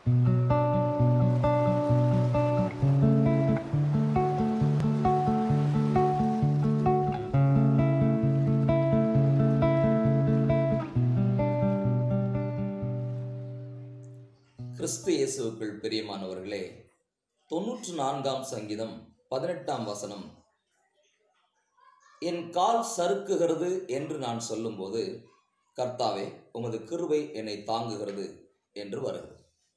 கிறிஸ்து இயேசுவுக்குள் பிரியமானவர்களே தொன்னூற்று நான்காம் சங்கீதம் பதினெட்டாம் வசனம் என் கால் சறுக்குகிறது என்று நான் சொல்லும்போது கர்த்தாவே உமது கிருபை என்னை தாங்குகிறது என்று வருகிறது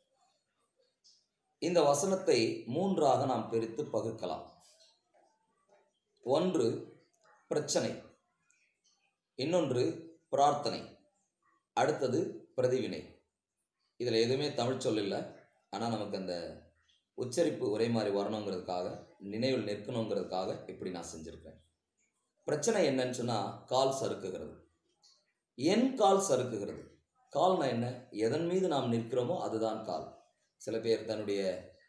இந்த வசனத்தை மூன்றாக நாம் பிரித்து பகுக்கலாம் ஒன்று பிரச்சனை இன்னொன்று பிரார்த்தனை அடுத்தது பிரதிவினை இதில் எதுவுமே தமிழ் சொல் இல்லை ஆனால் நமக்கு அந்த உச்சரிப்பு ஒரே மாதிரி வரணுங்கிறதுக்காக நினைவில் நிற்கணுங்கிறதுக்காக இப்படி நான் செஞ்சுருக்கேன் பிரச்சனை என்னன்னு சொன்னால் கால் சறுக்குகிறது என் கால் சறுக்குகிறது கால்னா என்ன எதன் மீது நாம் நிற்கிறோமோ அதுதான் கால் சில பேர் தன்னுடைய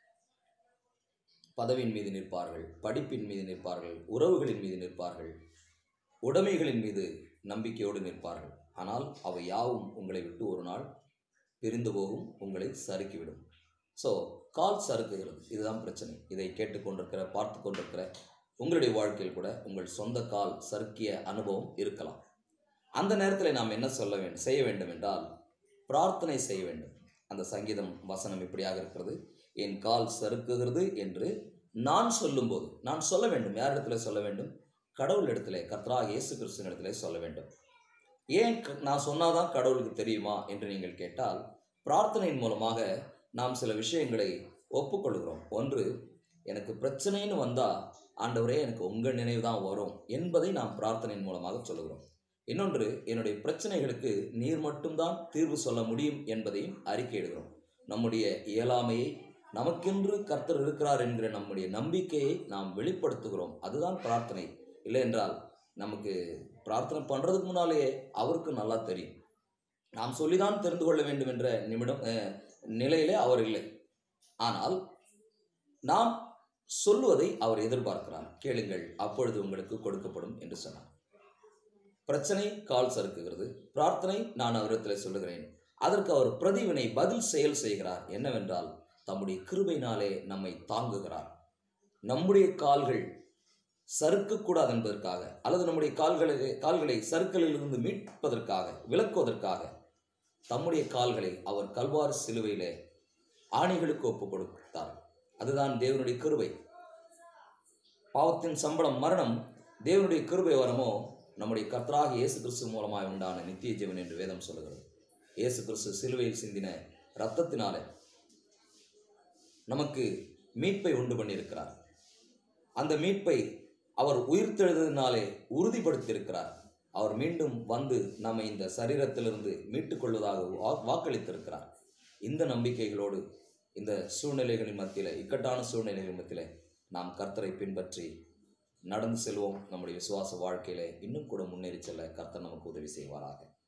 பதவியின் மீது நிற்பார்கள் படிப்பின் மீது நிற்பார்கள் உறவுகளின் மீது நிற்பார்கள் உடைமைகளின் மீது நம்பிக்கையோடு நிற்பார்கள் ஆனால் அவை யாவும் உங்களை விட்டு ஒரு நாள் பிரிந்து போகும் உங்களை சறுக்கிவிடும் ஸோ கால் சறுக்குகிறது இதுதான் பிரச்சனை இதை கேட்டுக்கொண்டிருக்கிற பார்த்து கொண்டிருக்கிற உங்களுடைய வாழ்க்கையில் கூட உங்கள் சொந்த கால் சறுக்கிய அனுபவம் இருக்கலாம் அந்த நேரத்தில் நாம் என்ன சொல்ல வேண்டும் செய்ய வேண்டும் என்றால் பிரார்த்தனை செய்ய வேண்டும் அந்த சங்கீதம் வசனம் இப்படியாக இருக்கிறது என் கால் சறுக்குகிறது என்று நான் சொல்லும்போது நான் சொல்ல வேண்டும் யார் இடத்துல சொல்ல வேண்டும் கடவுள் இடத்துல கர்த்தராக இயேசு கிறிஸ்துவின் இடத்துல சொல்ல வேண்டும் ஏன் க- நான் சொன்னாதான் கடவுளுக்கு தெரியுமா என்று நீங்கள் கேட்டால் பிரார்த்தனையின் மூலமாக நாம் சில விஷயங்களை ஒப்புக்கொள்கிறோம் ஒன்று எனக்கு பிரச்சனைன்னு வந்தால் ஆண்டவரே எனக்கு உங்கள் நினைவு தான் வரும் என்பதை நாம் பிரார்த்தனையின் மூலமாக சொல்லுகிறோம் இன்னொன்று என்னுடைய பிரச்சனைகளுக்கு நீர் மட்டும்தான் தீர்வு சொல்ல முடியும் என்பதையும் அறிக்கையிடுகிறோம் நம்முடைய இயலாமையை நமக்கென்று கர்த்தர் இருக்கிறார் என்கிற நம்முடைய நம்பிக்கையை நாம் வெளிப்படுத்துகிறோம் அதுதான் பிரார்த்தனை இல்லை என்றால் நமக்கு பிரார்த்தனை பண்ணுறதுக்கு முன்னாலேயே அவருக்கு நல்லா தெரியும் நாம் சொல்லிதான் தெரிந்து கொள்ள வேண்டும் என்ற நிமிடம் அஹ், நிலையிலே அவர் இல்லை ஆனால் நாம் சொல்லுவதை அவர் எதிர்பார்க்கிறார் கேளுங்கள் அப்பொழுது உங்களுக்கு கொடுக்கப்படும் என்று சொன்னார் பிரச்சனை கால் சறுக்குகிறது பிரார்த்தனை நான் அவரிடத்தில் சொல்லுகிறேன் அதற்கு அவர் பிரதிவினை பதில் செயல் செய்கிறார் என்னவென்றால் தம்முடைய கிருபையினாலே நம்மை தாங்குகிறார் நம்முடைய கால்கள் சறுக்கக்கூடாது என்பதற்காக அல்லது நம்முடைய கால்களை கால்களை சறுக்கலிலிருந்து மீட்பதற்காக விலக்குவதற்காக தம்முடைய கால்களை அவர் கல்வார் சிலுவையிலே ஆணிகளுக்கு ஒப்பு கொடுத்தார் அதுதான் தேவனுடைய கிருபை பாவத்தின் சம்பளம் மரணம் தேவனுடைய கிருபை வரமோ நம்முடைய கர்த்தராக இயேசு கிறிஸ்து மூலமாய் உண்டான நித்திய ஜீவன் என்று வேதம் சொல்லுகிறது இயேசு கிறிஸ்து சிலுவையில் சிந்தின இரத்தத்தினாலே நமக்கு மீட்பை உண்டு பண்ணியிருக்கிறார் அந்த மீட்பை அவர் உயிர்த்தெழுதினாலே உறுதிப்படுத்தியிருக்கிறார் அவர் மீண்டும் வந்து நம்மை இந்த சரீரத்திலிருந்து மீட்டுக் கொள்வதாக வா- வாக்களித்திருக்கிறார் இந்த நம்பிக்கைகளோடு இந்த சூழ்நிலைகளின் மத்தியில் இக்கட்டான சூழ்நிலைகளின் மத்தியில் நாம் கர்த்தரை பின்பற்றி நடந்து செல்வோம் நம்முடைய விசுவாச வாழ்க்கையில இன்னும் கூட முன்னேறி செல்ல கர்த்தர் நமக்கு உதவி செய்வாராக